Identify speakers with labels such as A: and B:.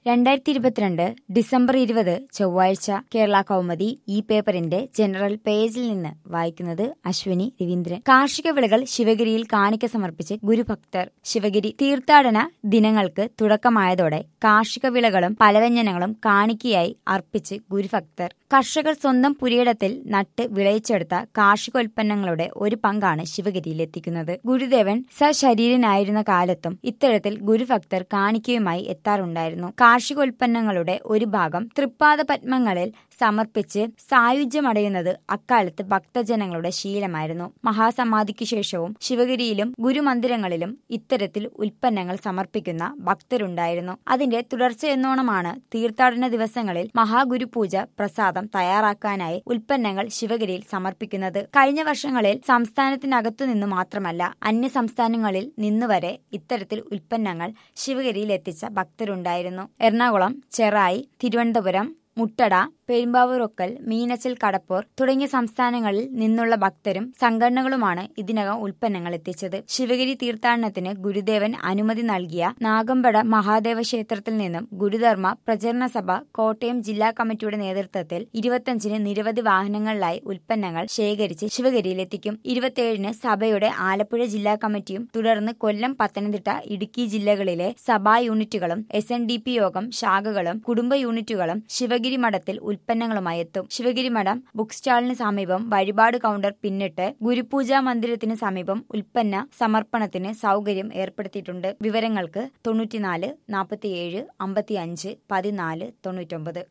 A: രണ്ടായിരത്തി ഇരുപത്തിരണ്ട് ഡിസംബർ ഇരുപത് ചൊവ്വാഴ്ച കേരള കൗമുദി ഈ പേപ്പറിന്റെ ജനറൽ പേജിൽ നിന്ന് വായിക്കുന്നത് അശ്വിനി രവീന്ദ്രൻ കാർഷിക വിളകൾ ശിവഗിരിയിൽ കാണിക്ക സമർപ്പിച്ച് ഗുരുഭക്തർ ശിവഗിരി തീർത്ഥാടന ദിനങ്ങൾക്ക് തുടക്കമായതോടെ കാർഷിക വിളകളും പലവ്യഞ്ജനങ്ങളും കാണിക്കയായി അർപ്പിച്ച് ഗുരുഭക്തർ കർഷകർ സ്വന്തം പുരയിടത്തിൽ നട്ട് വിളയിച്ചെടുത്ത കാർഷികോൽപ്പന്നങ്ങളുടെ ഒരു പങ്കാണ് ശിവഗിരിയിൽ എത്തിക്കുന്നത് ഗുരുദേവൻ സശരീരനായിരുന്ന കാലത്തും ഇത്തരത്തിൽ ഗുരുഭക്തർ കാണിക്കയുമായി എത്താറുണ്ടായിരുന്നു കാർഷികോൽപ്പന്നങ്ങളുടെ ഒരു ഭാഗം തൃപ്പാദ പത്മങ്ങളിൽ സമർപ്പിച്ച് സായുജ്യമടയുന്നത് അക്കാലത്ത് ഭക്തജനങ്ങളുടെ ശീലമായിരുന്നു മഹാസമാധിക്ക് ശേഷവും ശിവഗിരിയിലും ഗുരുമന്ദിരങ്ങളിലും ഇത്തരത്തിൽ ഉൽപ്പന്നങ്ങൾ സമർപ്പിക്കുന്ന ഭക്തരുണ്ടായിരുന്നു അതിന്റെ തുടർച്ചയെന്നോണമാണ് തീർത്ഥാടന ദിവസങ്ങളിൽ മഹാഗുരുപൂജ പ്രസാദം തയ്യാറാക്കാനായി ഉൽപ്പന്നങ്ങൾ ശിവഗിരിയിൽ സമർപ്പിക്കുന്നത് കഴിഞ്ഞ വർഷങ്ങളിൽ സംസ്ഥാനത്തിനകത്തു നിന്നു മാത്രമല്ല അന്യ സംസ്ഥാനങ്ങളിൽ നിന്നുവരെ ഇത്തരത്തിൽ ഉൽപ്പന്നങ്ങൾ ശിവഗിരിയിൽ എത്തിച്ച ഭക്തരുണ്ടായിരുന്നു എറണാകുളം ചെറായി തിരുവനന്തപുരം മുട്ടട പെരുമ്പാവൂരൊക്കൽ മീനച്ചൽ കടപ്പൂർ തുടങ്ങിയ സംസ്ഥാനങ്ങളിൽ നിന്നുള്ള ഭക്തരും സംഘടനകളുമാണ് ഇതിനകം ഉൽപ്പന്നങ്ങൾ എത്തിച്ചത് ശിവഗിരി തീർത്ഥാടനത്തിന് ഗുരുദേവൻ അനുമതി നൽകിയ നാഗമ്പട മഹാദേവ ക്ഷേത്രത്തിൽ നിന്നും ഗുരുധർമ്മ പ്രചരണ സഭ കോട്ടയം ജില്ലാ കമ്മിറ്റിയുടെ നേതൃത്വത്തിൽ ഇരുപത്തിയഞ്ചിന് നിരവധി വാഹനങ്ങളിലായി ഉൽപ്പന്നങ്ങൾ ശേഖരിച്ച് ശിവഗിരിയിലെത്തിക്കും ഇരുപത്തിയേഴിന് സഭയുടെ ആലപ്പുഴ ജില്ലാ കമ്മിറ്റിയും തുടർന്ന് കൊല്ലം പത്തനംതിട്ട ഇടുക്കി ജില്ലകളിലെ സഭാ യൂണിറ്റുകളും എസ് എൻ ഡി പി യോഗം ശാഖകളും കുടുംബ യൂണിറ്റുകളും ശിവഗിരി മഠത്തിൽ ഉൽപ്പന്നങ്ങളുമായി എത്തും ശിവഗിരി മഠം ബുക്ക് സ്റ്റാളിന് സമീപം വഴിപാട് കൗണ്ടർ പിന്നിട്ട് ഗുരുപൂജാ മന്ദിരത്തിന് സമീപം ഉൽപ്പന്ന സമർപ്പണത്തിന് സൗകര്യം ഏർപ്പെടുത്തിയിട്ടുണ്ട് വിവരങ്ങൾക്ക് തൊണ്ണൂറ്റിനാല് നാൽപ്പത്തിയേഴ് അമ്പത്തിയഞ്ച് പതിനാല് തൊണ്ണൂറ്റൊമ്പത്